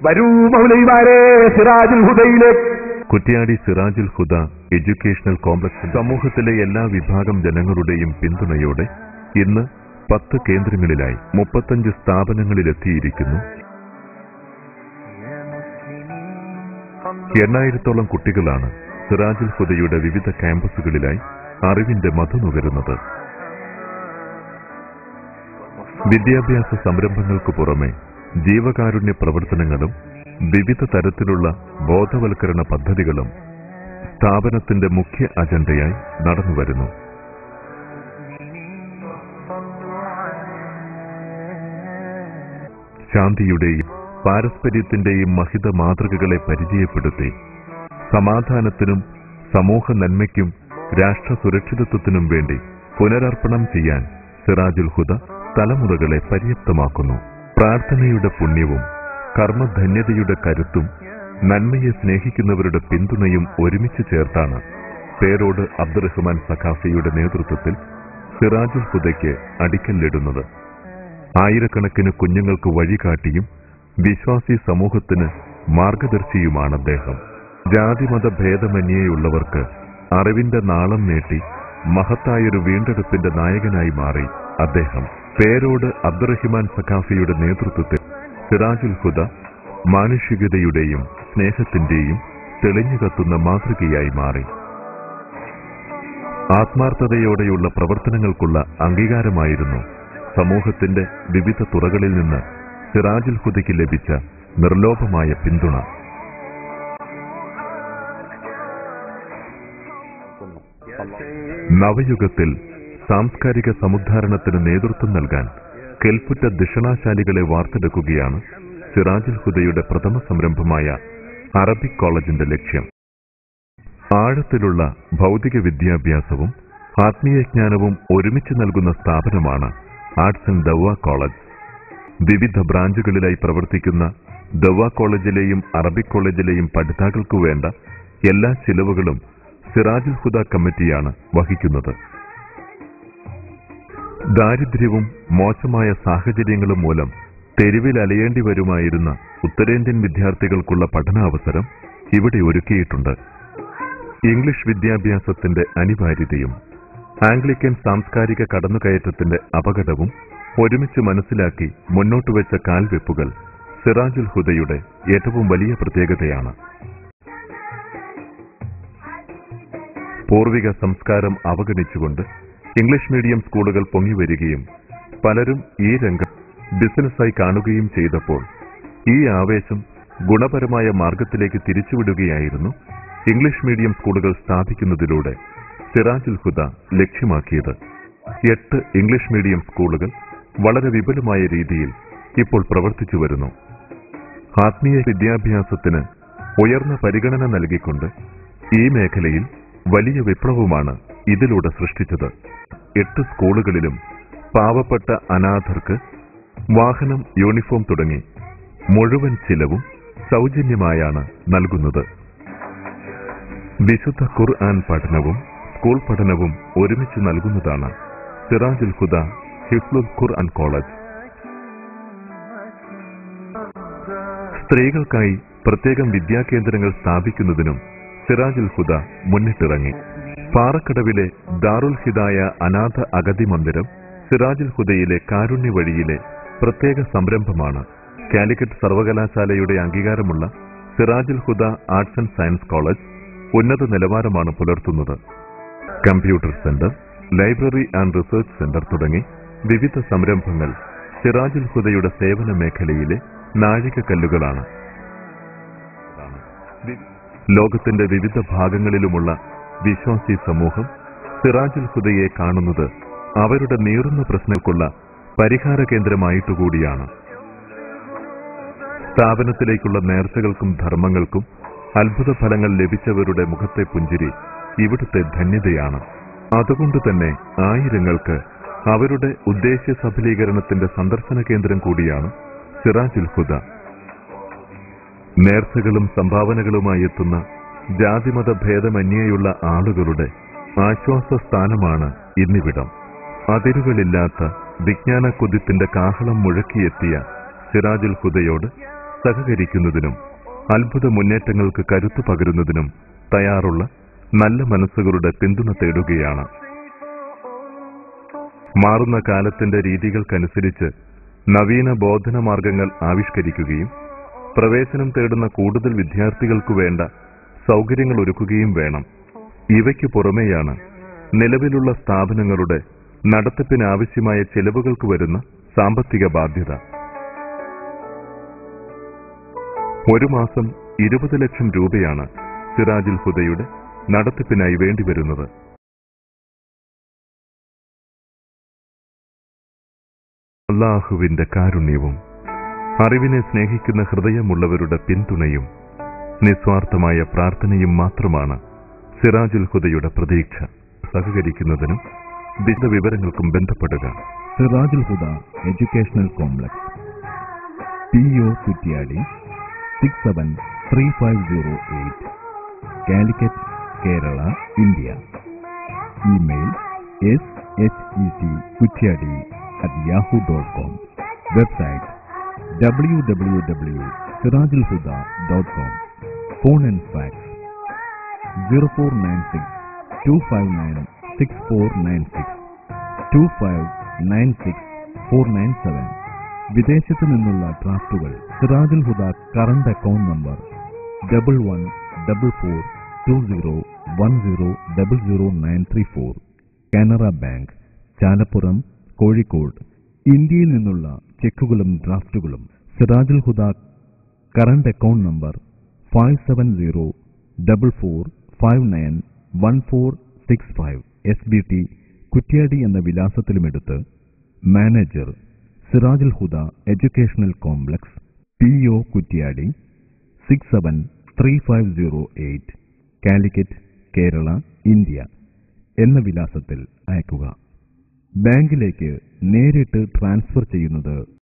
വരൂ മൗലൈമാരെ സിറാജുൽ ഹുദയിലേക്ക് കുറ്റ്യാടി സിറാജുൽ ഹുദ എഡ്യൂക്കേഷണൽ കോംപ്ലക്സ് സമൂഹത്തിലെ എല്ലാ വിഭാഗം ജനങ്ങളുടെയും പിന്തുണയോടെ ഇന്ന് പത്ത് കേന്ദ്രങ്ങളിലായി മുപ്പത്തഞ്ച് സ്ഥാപനങ്ങളിലെത്തിയിരിക്കുന്നു എണ്ണായിരത്തോളം കുട്ടികളാണ് സിറാജുൽ ഹുദയുടെ വിവിധ ക്യാമ്പസുകളിലായി അറിവിന്റെ മധു നുകരുന്നത് വിദ്യാഭ്യാസ സംരംഭങ്ങൾക്ക് പുറമെ ജീവകാരുണ്യ പ്രവർത്തനങ്ങളും വിവിധ തരത്തിലുള്ള ബോധവൽക്കരണ പദ്ധതികളും സ്ഥാപനത്തിന്റെ മുഖ്യ അജണ്ടയായി നടന്നുവരുന്നു ശാന്തിയുടെയും പാരസ്പര്യത്തിന്റെയും മഹിത മാതൃകകളെ പരിചയപ്പെടുത്തി സമാധാനത്തിനും സമൂഹ നന്മയ്ക്കും രാഷ്ട്ര സുരക്ഷിതത്വത്തിനും വേണ്ടി പുനരർപ്പണം ചെയ്യാൻ സിറാജുൽ ഹുദ തലമുറകളെ പര്യാപ്തമാക്കുന്നു പ്രാർത്ഥനയുടെ പുണ്യവും കർമ്മധന്യതയുടെ കരുത്തും നന്മയെ സ്നേഹിക്കുന്നവരുടെ പിന്തുണയും ഒരുമിച്ച് ചേർത്താണ് പേരോട് അബ്ദുറഹ്മാൻ സഖാഫിയുടെ നേതൃത്വത്തിൽ സിറാജുൽ ഹുദയ്ക്ക് അടിക്കല്ലിടുന്നത് ആയിരക്കണക്കിന് കുഞ്ഞുങ്ങൾക്ക് വഴികാട്ടിയും വിശ്വാസി സമൂഹത്തിന് മാർഗദർശിയുമാണ് അദ്ദേഹം ജാതിമത ഭേദമന്യേയുള്ളവർക്ക് അറിവിന്റെ നാളം നീട്ടി മഹത്തായൊരു വീണ്ടെടുപ്പിന്റെ നായകനായി മാറി അദ്ദേഹം പേരോട് അബ്ദുറഹിമാൻ സഖാഫിയുടെ നേതൃത്വത്തിൽ സിറാജുൽ ഹുദ മാനുഷികതയുടെയും സ്നേഹത്തിന്റെയും തെളിഞ്ഞു കത്തുന്ന മാതൃകയായി മാറി ആത്മാർത്ഥതയോടെയുള്ള പ്രവർത്തനങ്ങൾക്കുള്ള അംഗീകാരമായിരുന്നു സമൂഹത്തിന്റെ വിവിധ തുറകളിൽ നിന്ന് സിറാജുൽ ഹുദയ്ക്ക് ലഭിച്ച നിർലോഭമായ പിന്തുണ നവയുഗത്തിൽ സാംസ്കാരിക സമുദ്ധാരണത്തിന് നേതൃത്വം നൽകാൻ കെൽപ്പുറ്റ ദിഷണാശാലികളെ വാർത്തെടുക്കുകയാണ് സിറാജുൽ ഹുദയുടെ പ്രഥമ സംരംഭമായ അറബിക് കോളേജിന്റെ ലക്ഷ്യം ആഴത്തിലുള്ള ഭൗതിക വിദ്യാഭ്യാസവും ആത്മീയജ്ഞാനവും ഒരുമിച്ച് നൽകുന്ന സ്ഥാപനമാണ് ആർട്സ് ആൻഡ് ദവ കോളേജ് വിവിധ ബ്രാഞ്ചുകളിലായി പ്രവർത്തിക്കുന്ന ദവ കോളേജിലെയും അറബിക് കോളേജിലെയും പഠിതാക്കൾക്കു വേണ്ട എല്ലാ ചിലവുകളും സിറാജുൽ ഹുദ കമ്മിറ്റിയാണ് വഹിക്കുന്നത് ദാരിദ്ര്യവും മോശമായ സാഹചര്യങ്ങളും മൂലം തെരുവിൽ അലയേണ്ടി വരുമായിരുന്ന ഉത്തരേന്ത്യൻ വിദ്യാർത്ഥികൾക്കുള്ള പഠനാവസരം ഇവിടെ ഒരുക്കിയിട്ടുണ്ട് ഇംഗ്ലീഷ് വിദ്യാഭ്യാസത്തിന്റെ അനിവാര്യതയും ആംഗ്ലിക്കൻ സാംസ്കാരിക കടന്നുകയറ്റത്തിന്റെ അപകടവും ഒരുമിച്ച് മനസ്സിലാക്കി മുന്നോട്ട് വെച്ച കാൽവെപ്പുകൾ സിറാജുൽ ഹുദയുടെ ഏറ്റവും വലിയ പ്രത്യേകതയാണ് പൂർവിക സംസ്കാരം അവഗണിച്ചുകൊണ്ട് ഇംഗ്ലീഷ് മീഡിയം സ്കൂളുകൾ പൊങ്ങിവരികയും പലരും ഈ രംഗം ബിസിനസ്സായി കാണുകയും ചെയ്തപ്പോൾ ഈ ആവേശം ഗുണപരമായ മാർഗത്തിലേക്ക് തിരിച്ചുവിടുകയായിരുന്നു ഇംഗ്ലീഷ് മീഡിയം സ്കൂളുകൾ സ്ഥാപിക്കുന്നതിലൂടെ സിറാജുൽ ഹുദ ലക്ഷ്യമാക്കിയത് എട്ട് ഇംഗ്ലീഷ് മീഡിയം സ്കൂളുകൾ വളരെ വിപുലമായ രീതിയിൽ ഇപ്പോൾ പ്രവർത്തിച്ചു വരുന്നു ആത്മീയ വിദ്യാഭ്യാസത്തിന് ഉയർന്ന പരിഗണന നൽകിക്കൊണ്ട് ഈ മേഖലയിൽ വലിയ വിപ്ലവമാണ് ഇതിലൂടെ സൃഷ്ടിച്ചത് എട്ട് സ്കൂളുകളിലും പാവപ്പെട്ട അനാഥർക്ക് വാഹനം യൂണിഫോം തുടങ്ങി മുഴുവൻ ചിലവും സൗജന്യമായാണ് നൽകുന്നത് വിശുദ്ധ ഖുർആൻ പഠനവും സ്കൂൾ പഠനവും ഒരുമിച്ച് നൽകുന്നതാണ് സിറാജുൽ ഹുദ ഹിഫ്ലുൽ ഖുർആൻ കോളേജ് സ്ത്രീകൾക്കായി പ്രത്യേകം വിദ്യാകേന്ദ്രങ്ങൾ സ്ഥാപിക്കുന്നതിനും സിറാജുൽ ഹുദ മുന്നിട്ടിറങ്ങി പാറക്കടവിലെ ദാറുൽ ഹിദായ അനാഥ അഗതി മന്ദിരം സിറാജുൽ ഹുദയിലെ കാരുണ്യ വഴിയിലെ പ്രത്യേക സംരംഭമാണ് കാലിക്കറ്റ് സർവകലാശാലയുടെ അംഗീകാരമുള്ള Sirajul Huda arts and science college ഉന്നത നിലവാരമാണ് പുലർത്തുന്നത് computer centre library and research centre തുടങ്ങി വിവിധ സംരംഭങ്ങൾ സിറാജുൽ ഹുദയുടെ സേവന മേഖലയിലെ നാഴികക്കല്ലുകളാണ് ലോകത്തിന്റെ വിവിധ ഭാഗങ്ങളിലുമുള്ള വിശ്വാസി സമൂഹം സിറാജുൽ ഹുദയെ കാണുന്നത് അവരുടെ നീറുന്ന പ്രശ്നങ്ങൾക്കുള്ള പരിഹാര കേന്ദ്രമായിട്ടുകൂടിയാണ് സ്ഥാപനത്തിലേക്കുള്ള നേർച്ചകൾക്കും ധർമ്മങ്ങൾക്കും അത്ഭുത ഫലങ്ങൾ ലഭിച്ചവരുടെ മുഖത്തെ പുഞ്ചിരി ഇവിടുത്തെ ധന്യതയാണ് അതുകൊണ്ട് തന്നെ ആയിരങ്ങൾക്ക് അവരുടെ ഉദ്ദേശ്യ സഫലീകരണത്തിന്റെ സന്ദർശന കേന്ദ്രം കൂടിയാണ് സിറാജുൽ ഹുദ നേർച്ചകളും സംഭാവനകളുമായി എത്തുന്ന ജാതിമത ഭേദമന്യേയുള്ള ആളുകളുടെ ആശ്വാസ സ്ഥാനമാണ് ഇന്നിവിടം അതിരുകളില്ലാത്ത വിജ്ഞാന കുതിപ്പിന്റെ കാഹളം മുഴക്കിയെത്തിയ സിറാജുൽ ഹുദയോട് സഹകരിക്കുന്നതിനും അത്ഭുത മുന്നേറ്റങ്ങൾക്ക് കരുത്തു പകരുന്നതിനും തയ്യാറുള്ള നല്ല മനസ്സുകളുടെ പിന്തുണ തേടുകയാണ് മാറുന്ന കാലത്തിന്റെ രീതികൾക്കനുസരിച്ച് നവീന ബോധന മാർഗങ്ങൾ ആവിഷ്കരിക്കുകയും പ്രവേശനം തേടുന്ന കൂടുതൽ വിദ്യാർത്ഥികൾക്കു വേണ്ട സൗകര്യങ്ങൾ ഒരുക്കുകയും വേണം ഇവയ്ക്കു പുറമെയാണ് നിലവിലുള്ള സ്ഥാപനങ്ങളുടെ നടത്തിപ്പിനാവശ്യമായ ചെലവുകൾക്ക് വരുന്ന സാമ്പത്തിക ബാധ്യത ഒരു മാസം ഇരുപത് ലക്ഷം രൂപയാണ് സിറാജുൽ ഹുദയുടെ നടത്തിപ്പിനായി വേണ്ടിവരുന്നത് അള്ളാഹുവിന്റെ കാരുണ്യവും അറിവിനെ സ്നേഹിക്കുന്ന ഹൃദയമുള്ളവരുടെ പിന്തുണയും നിസ്വാർത്ഥമായ പ്രാർത്ഥനയും മാത്രമാണ് സിറാജുൽ ഹുദയുടെ പ്രതീക്ഷ സഹകരിക്കുന്നതിനും വിശദ വിവരങ്ങൾക്കും ബന്ധപ്പെടുക Sirajul Huda educational complex P O Kuttiady six seven three five zero eight Calicut Kerala India email S H E T Kuttiady at Yahoo dot com website W W W Sirajul Huda dot com phone and fax zero four nine six two five nine six four nine six two five nine six four nine seven വിദേശത്ത് നിന്നുള്ള ഡ്രാഫ്റ്റുകൾ Sirajul Huda current account number double one double four two zero one zero double zero nine three four Canara bank Chalappuram Kozhikode ഇന്ത്യയിൽ നിന്നുള്ള ചെക്കുകളും ഡ്രാഫ്റ്റുകളും Sirajul Huda current account number five seven zero double four five nine one four six five S B T Kuttiady എന്ന വിലാസത്തിലുമെടുത്ത് manager Sirajul Huda educational complex P O Kuttiady six seven three five zero eight Calicut Kerala India എന്ന വിലാസത്തിൽ അയക്കുക ബാങ്കിലേക്ക് നേരിട്ട് ട്രാൻസ്ഫർ ചെയ്യുന്നത്